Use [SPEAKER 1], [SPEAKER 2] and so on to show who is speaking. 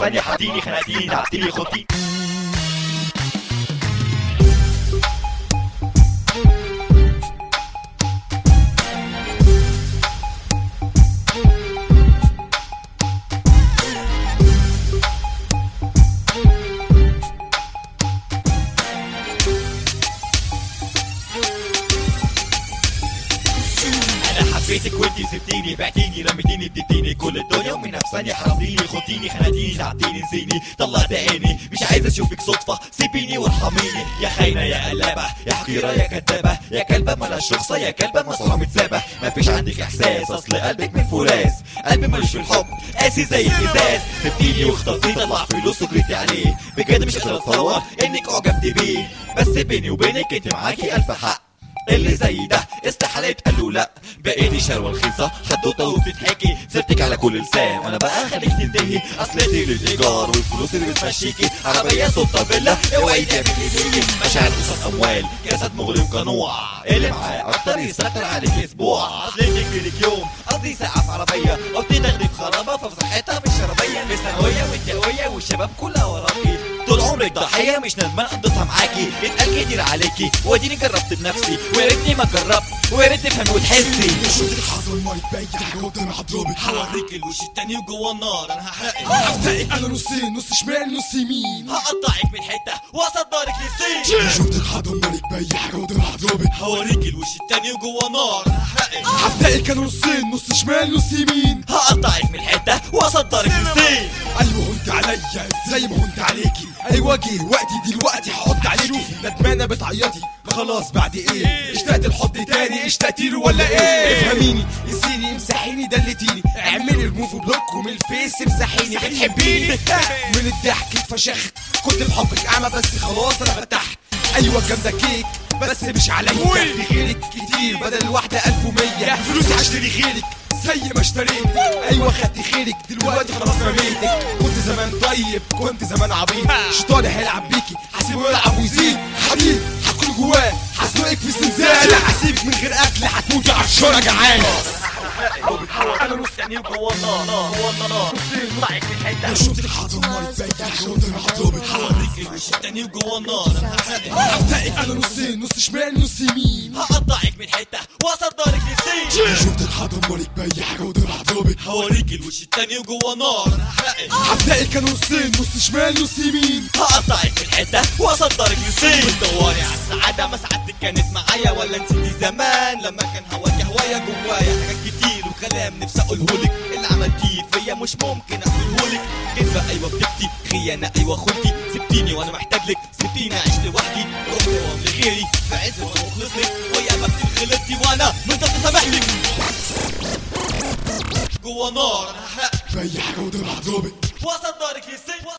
[SPEAKER 1] ثانية حديني خنقتيني تعبتيني خدتي انا حبيتك وانتي سبتيني بعتيني رميتيني اديتيني كل الدنيا ومن نفس ثانية حرمتيني خدتيني خنقتيني تعبتيني نسيني طلعت عيني مش عايز اشوفك صدفة سيبيني وارحميني يا خاينة يا قلابة يا حقيرة يا كدابة يا كلبة ملاش رخصة يا كلبة مسرحة متسابة مفيش عندك احساس اصل قلبك من فولاذ قلبي ملوش في الحب قاسي زي الازاز سبتيني واخترتي طلع فلوس وجريتي عليه بجد مش قادر اتصور انك اعجبت بيه بس بيني وبينك انت معاكي الف حق اللي زي ده استحالة يتقالوا لا بقيتي شروة رخيصة حدوتة وبتتحكي سبتك على كل لسان وانا بقى خليك تنتهي اصل دي للايجار والفلوس اللي بتمشيكي عربية صوتها فيلا اوعي تعمل ايديكي مشاعر قصاد اموال جسد مغرم قنوع اللي معاه اكتر يسيطر عليك اسبوع اصل تجريلك يوم قصدي ساعة في عربية قلت تاخدي في خرابة ففصحتها في الشربية في ثانوية والتقوية والشباب كلها وراكي طول عمرك ضحية مش ندمان قضيتها معاكي اتقال كتير عليكي واديني جربت بنفسي ويا ريتني ما جربت ويا ريت تفهمي وتحسي
[SPEAKER 2] شوف الحاضر المايك باين حاجه قدامي هضربك
[SPEAKER 1] هوريك الوش التاني وجوه النار انا هحرقك
[SPEAKER 2] هفتقك انا نصين نص شمال نص يمين
[SPEAKER 1] هقطعك من حتة واصدرك للصين
[SPEAKER 2] شفت الحاضر المايك باين حاجه قدامي هضربك
[SPEAKER 1] هوريك الوش التاني وجوه النار انا هحرقك
[SPEAKER 2] هفتقك انا نصين نص شمال نص يمين
[SPEAKER 1] هقطعك من حتة واصدرك للصين
[SPEAKER 2] ايوه هنت عليا زي ما هنت عليكي ايوه جه وقتي دلوقتي هحط عليكي ندمانه بتعيطي خلاص بعد ايه اشتقت الحب تاني اشتقتي له ولا ايه افهميني انسيني امسحيني دلتيني اعملي ريموف بلوك ومن الفيس امسحيني بتحبيني من الضحك اتفشخت كنت بحبك اعمى بس خلاص انا فتحت ايوه جامده كيك بس مش عليا في غيرك كتير بدل الواحده 1100 فلوسي هشتري غيرك زي ما اشتريت ايوه خدت خيرك دلوقتي خلاص رميتك كنت زمان طيب كنت زمان عبيط شيطاني هيلعب بيكي هسيبه يلعب ويزيد حديد هتكون جواه هسلقك في زنزانة هسيبك من غير اكل هتموتي عطشانة جعانة
[SPEAKER 1] انا نص تاني وجوه النار جوه النار هقطعك من حتة
[SPEAKER 2] شفت الحاضر مايك باين حاجة قدامي هضربك
[SPEAKER 1] هوريك الوش التاني وجوه النار انا هحرقك
[SPEAKER 2] هفتقك انا نصين نص شمال نص يمين
[SPEAKER 1] هقطعك من حتة واصدرك للصين
[SPEAKER 2] شفت الحاضر مايك باين حاجة قدامي هضربك
[SPEAKER 1] هوريك الوش التاني وجوه النار انا هحرقك
[SPEAKER 2] هفتقك انا نصين نص شمال نص يمين
[SPEAKER 1] هقطعك من حتة واصدرك للصين بتدوري على السعادة ما سعادتك كانت معايا ولا نسيتي زمان لما كان هواك هوايا جوايا حاجات كتير وكلام نفسي اقولهولك اللي عملتيه فيا مش ممكن اقولهولك كدبة ايوه بتبكي خيانة ايوه خنتي سبتيني وانا محتاج لك سبتيني اعيش لوحدي رحت وام لغيري في عز وانا مخلص لك ويا ما غلطتي وانا من ده سامح لك جوه نار انا هحرقك
[SPEAKER 2] باين حاجة قدامي هضربك
[SPEAKER 1] واصدرك للصين